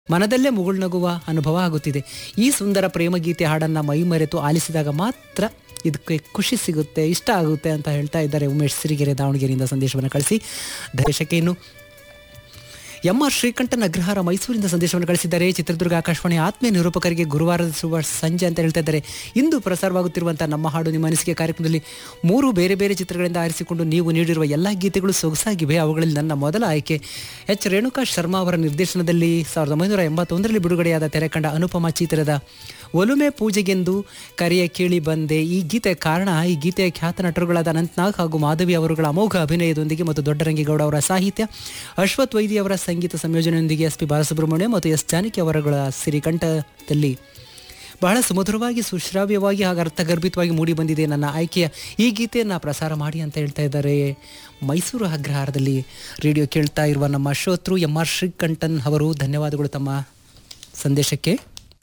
ಮನದಲ್ಲೇ ಮುಗುಳ್ನಗುವ ಅನುಭವ ಆಗುತ್ತಿದೆ ಈ ಸುಂದರ ಪ್ರೇಮಗೀತೆ ಹಾಡನ್ನು ಮೈಮರೆತು ಆಲಿಸಿದಾಗ ಮಾತ್ರ ಇದಕ್ಕೆ ಖುಷಿ ಸಿಗುತ್ತೆ ಇಷ್ಟ ಆಗುತ್ತೆ ಅಂತ ಹೇಳ್ತಾ ಇದ್ದಾರೆ ಉಮೇಶ್ ಸಿರಿಗೆರೆ ದಾವಣಗೆರೆಯಿಂದ ಸಂದೇಶವನ್ನು ಕಳಿಸಿ ದೇಶಕ್ಕೆ ಇನ್ನು ಎಂ ಆರ್ ಶ್ರೀಕಂಠನ್ ಅಗ್ರಹಾರ ಮೈಸೂರಿಂದ ಸಂದೇಶವನ್ನು ಕಳಿಸಿದ್ದಾರೆ ಚಿತ್ರದುರ್ಗ ಆಕಾಶವಾಣಿ ಆತ್ಮೀಯ ನಿರೂಪಕರಿಗೆ ಗುರುವಾರದ ಶುಭ ಸಂಜೆ ಅಂತ ಹೇಳ್ತಾ ಇದ್ದಾರೆ ಇಂದು ಪ್ರಸಾರವಾಗುತ್ತಿರುವಂಥ ನಮ್ಮ ಹಾಡು ನಿಮ್ಮ ಅನಿಸಿಕೆ ಕಾರ್ಯಕ್ರಮದಲ್ಲಿ ಮೂರು ಬೇರೆ ಬೇರೆ ಚಿತ್ರಗಳಿಂದ ಆರಿಸಿಕೊಂಡು ನೀವು ನೀಡಿರುವ ಎಲ್ಲ ಗೀತೆಗಳು ಸೊಗಸಾಗಿವೆ ಅವುಗಳಲ್ಲಿ ನನ್ನ ಮೊದಲ ಆಯ್ಕೆ ಎಚ್ ರೇಣುಕಾ ಶರ್ಮಾ ಅವರ ನಿರ್ದೇಶನದಲ್ಲಿ ಸಾವಿರದ ಒಂಬೈನೂರ ಎಂಬತ್ತೊಂದರಲ್ಲಿ ಬಿಡುಗಡೆಯಾದ ತೆರೆಕಂಡ ಅನುಪಮ ಚಿತ್ರದ ಒಲುಮೆ ಪೂಜೆಗೆಂದು ಕರೆಯ ಕೇಳಿ ಬಂದೆ ಈ ಗೀತೆ ಕಾರಣ ಈ ಗೀತೆಯ ಖ್ಯಾತ ನಟರುಗಳಾದ ಅನಂತ್ನಾಗ್ ಹಾಗೂ ಮಾಧವಿ ಅವರುಗಳ ಅಮೋಘ ಅಭಿನಯದೊಂದಿಗೆ ಮತ್ತು ದೊಡ್ಡರಂಗೇಗೌಡ ಅವರ ಸಾಹಿತ್ಯ ಅಶ್ವಥ್ ವೈದಿ ಅವರ ಸಂಗೀತ ಸಂಯೋಜನೆಯೊಂದಿಗೆ ಎಸ್ ಪಿ ಬಾಲಸುಬ್ರಹ್ಮಣ್ಯ ಮತ್ತು ಎಸ್ ಜಾನಕಿ ಅವರುಗಳ ಸಿರಿಕಂಠದಲ್ಲಿ ಬಹಳ ಸುಮಧುರವಾಗಿ ಸುಶ್ರಾವ್ಯವಾಗಿ ಹಾಗೂ ಅರ್ಥಗರ್ಭಿತವಾಗಿ ಮೂಡಿ ಬಂದಿದೆ ನನ್ನ ಆಯ್ಕೆಯ ಈ ಗೀತೆಯನ್ನು ಪ್ರಸಾರ ಮಾಡಿ ಅಂತ ಹೇಳ್ತಾ ಇದ್ದಾರೆ ಮೈಸೂರು ಅಗ್ರಹಾರದಲ್ಲಿ ರೇಡಿಯೋ ಕೇಳ್ತಾ ಇರುವ ನಮ್ಮ ಶ್ರೋತೃ ಎಂ ಆರ್ ಶ್ರೀಕಂಠನ್ ಅವರು ಧನ್ಯವಾದಗಳು ತಮ್ಮ ಸಂದೇಶಕ್ಕೆ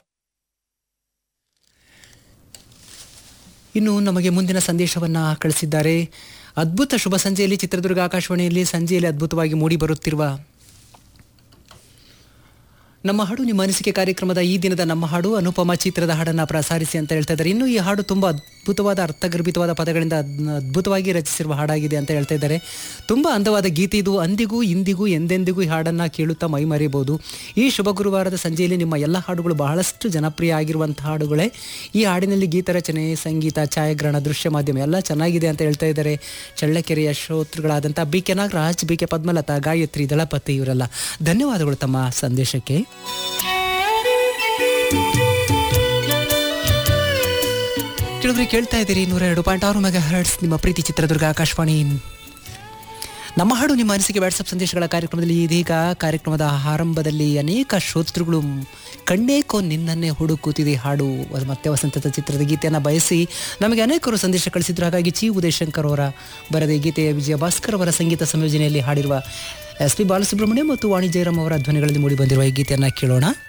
ಇನ್ನು ನಮಗೆ ಮುಂದಿನ ಸಂದೇಶವನ್ನು ಕಳಿಸಿದ್ದಾರೆ ಅದ್ಭುತ ಶುಭ ಸಂಜೆಯಲ್ಲಿ ಚಿತ್ರದುರ್ಗ ಆಕಾಶವಾಣಿಯಲ್ಲಿ ಸಂಜೆಯಲ್ಲಿ ಅದ್ಭುತವಾಗಿ ಮೂಡಿ ಬರುತ್ತಿರುವ ನಮ್ಮ ಹಾಡು ನಿಮ್ಮ ಅನಿಸಿಕೆ ಕಾರ್ಯಕ್ರಮದ ಈ ದಿನದ ನಮ್ಮ ಹಾಡು ಅನುಪಮ ಚಿತ್ರದ ಹಾಡನ್ನು ಪ್ರಸಾರಿಸಿ ಅಂತ ಹೇಳ್ತಾ ಇದ್ದಾರೆ ಇನ್ನು ಈ ಹಾಡು ತುಂಬ ಅದ್ಭುತವಾದ ಅರ್ಥಗರ್ಭಿತವಾದ ಪದಗಳಿಂದ ಅದ್ನ ಅದ್ಭುತವಾಗಿ ರಚಿಸಿರುವ ಹಾಡಾಗಿದೆ ಅಂತ ಹೇಳ್ತಾ ಇದ್ದಾರೆ ತುಂಬ ಅಂದವಾದ ಗೀತೆ ಇದು ಅಂದಿಗೂ ಇಂದಿಗೂ ಎಂದೆಂದಿಗೂ ಈ ಹಾಡನ್ನು ಕೇಳುತ್ತಾ ಮೈ ಮರೆಯಬಹುದು ಈ ಶುಭ ಗುರುವಾರದ ಸಂಜೆಯಲ್ಲಿ ನಿಮ್ಮ ಎಲ್ಲ ಹಾಡುಗಳು ಬಹಳಷ್ಟು ಜನಪ್ರಿಯ ಆಗಿರುವಂಥ ಹಾಡುಗಳೇ ಈ ಹಾಡಿನಲ್ಲಿ ಗೀತರಚನೆ ಸಂಗೀತ ಛಾಯಾಗ್ರಹಣ ದೃಶ್ಯ ಮಾಧ್ಯಮ ಎಲ್ಲ ಚೆನ್ನಾಗಿದೆ ಅಂತ ಹೇಳ್ತಾ ಇದ್ದಾರೆ ಚಳ್ಳಕೆರೆಯ ಶ್ರೋತೃಗಳಾದಂಥ B K Nagaraj B K Padmalatha Gayatri Dalapathi ಇವರೆಲ್ಲ ಧನ್ಯವಾದಗಳು ತಮ್ಮ ಸಂದೇಶಕ್ಕೆ ಕೆಲವರು ಕೇಳ್ತಾ ಇದ್ದೀರಿ ನೂರ ಎರಡು ಪಾಯಿಂಟ್ ಆರು ಮೆಗಾ ಹರ್ಟ್ಸ್ ನಿಮ್ಮ ಪ್ರೀತಿ ಚಿತ್ರದುರ್ಗ ಆಕಾಶವಾಣಿ ನಮ್ಮ ಹಾಡು ನಿಮ್ಮ ಅನಿಸಿಕೆ ವಾಟ್ಸಪ್ ಸಂದೇಶಗಳ ಕಾರ್ಯಕ್ರಮದಲ್ಲಿ ಇದೀಗ ಕಾರ್ಯಕ್ರಮದ ಆರಂಭದಲ್ಲಿ ಅನೇಕ ಶ್ರೋತೃಗಳು ಕಣ್ಣೇಕೋ ನಿನ್ನನ್ನೇ ಹುಡುಕುತ್ತಿದೆ ಹಾಡು ಮತ್ತೆ ವಸಂತದ ಚಿತ್ರದ ಗೀತೆಯನ್ನು ಬಯಸಿ ನಮಗೆ ಅನೇಕರು ಸಂದೇಶ ಕಳಿಸಿದ್ರು ಹಾಗಾಗಿ ಚಿ ಉದಯಶಂಕರ್ ಅವರ ಬರದೆ ಗೀತೆಯ ವಿಜಯ ಭಾಸ್ಕರ್ ಅವರ ಸಂಗೀತ ಸಂಯೋಜನೆಯಲ್ಲಿ ಹಾಡಿರುವ ಎಸ್ ಪಿ ಬಾಲಸುಬ್ರಹ್ಮಣ್ಯ ಮತ್ತು ವಾಣಿ ಜಯರಾಮ್ ಅವರ ಧ್ವನಿಗಳಲ್ಲಿ ಮೂಡಿ ಬಂದಿರುವ ಈ ಗೀತೆಯನ್ನು ಕೇಳೋಣ